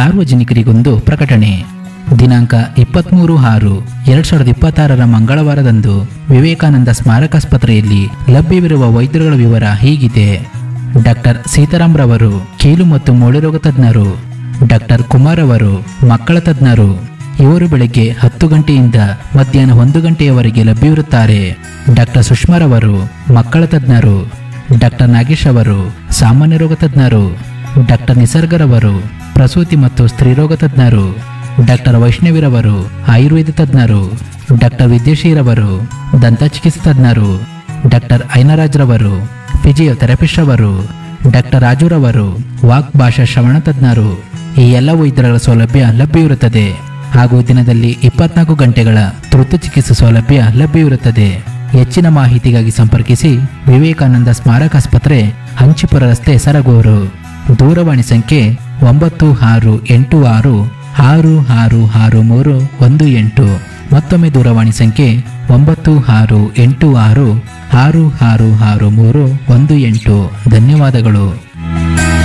ಸಾರ್ವಜನಿಕರಿಗೊಂದು ಪ್ರಕಟಣೆ ದಿನಾಂಕ ಇಪ್ಪತ್ತ್ಮೂರು ಆರು ಎರಡ್ ಸಾವಿರದ ಇಪ್ಪತ್ತಾರರ ಮಂಗಳವಾರದಂದು ವಿವೇಕಾನಂದ ಸ್ಮಾರಕಾಸ್ಪತ್ರೆಯಲ್ಲಿ ಲಭ್ಯವಿರುವ ವೈದ್ಯರುಗಳ ವಿವರ ಹೀಗಿದೆ ಡಾಕ್ಟರ್ ಸೀತಾರಾಮ್ ರವರು ಕೀಲು ಮತ್ತು ಮೂಳೆರೋಗ ತಜ್ಞರು ಡಾಕ್ಟರ್ ಕುಮಾರ್ ಅವರು ಮಕ್ಕಳ ತಜ್ಞರು ಇವರು ಬೆಳಗ್ಗೆ ಹತ್ತು ಗಂಟೆಯಿಂದ ಮಧ್ಯಾಹ್ನ ಒಂದು ಗಂಟೆಯವರೆಗೆ ಲಭ್ಯವಿರುತ್ತಾರೆ ಡಾಕ್ಟರ್ ಸುಷ್ಮಾರವರು ಮಕ್ಕಳ ತಜ್ಞರು ಡಾಕ್ಟರ್ ನಾಗೇಶ್ ಅವರು ಸಾಮಾನ್ಯ ರೋಗ ತಜ್ಞರು ಡಾಕ್ಟರ್ ನಿಸರ್ಗರವರು ಪ್ರಸೂತಿ ಮತ್ತು ಸ್ತ್ರೀರೋಗ ತಜ್ಞರು ಡಾಕ್ಟರ್ ವೈಷ್ಣವಿರವರು ಆಯುರ್ವೇದ ತಜ್ಞರು ಡಾಕ್ಟರ್ ವಿದ್ಯಶೀರವರು ದಂತ ಚಿಕಿತ್ಸಾ ತಜ್ಞರು ಡಾಕ್ಟರ್ ಐನರಾಜ್ರವರು ಫಿಸಿಯೋಥೆರಪಿಸ್ಟ್ ಅವರು ಡಾಕ್ಟರ್ ರಾಜುರವರು ವಾಕ್ ಭಾಷಾ ಶ್ರವಣ ತಜ್ಞರು ಈ ಎಲ್ಲ ವೈದ್ಯರ ಸೌಲಭ್ಯ ಲಭ್ಯವಿರುತ್ತದೆ ಹಾಗೂ ದಿನದಲ್ಲಿ ಇಪ್ಪತ್ನಾಲ್ಕು ಗಂಟೆಗಳ ತುರ್ತು ಚಿಕಿತ್ಸೆ ಸೌಲಭ್ಯ ಲಭ್ಯವಿರುತ್ತದೆ ಹೆಚ್ಚಿನ ಮಾಹಿತಿಗಾಗಿ ಸಂಪರ್ಕಿಸಿ ವಿವೇಕಾನಂದ ಸ್ಮಾರಕ ಆಸ್ಪತ್ರೆ ಹಂಚಿಪುರ ರಸ್ತೆ ಸರಗೂರು ದೂರವಾಣಿ ಸಂಖ್ಯೆ ಒಂಬತ್ತು ಆರು ಎಂಟು ಆರು ಆರು ಆರು ಆರು ಮೂರು ಒಂದು ಎಂಟು ಮತ್ತೊಮ್ಮೆ ದೂರವಾಣಿ ಸಂಖ್ಯೆ ಒಂಬತ್ತು ಆರು ಎಂಟು ಆರು ಆರು ಆರು ಆರು ಮೂರು ಒಂದು ಎಂಟು ಧನ್ಯವಾದಗಳು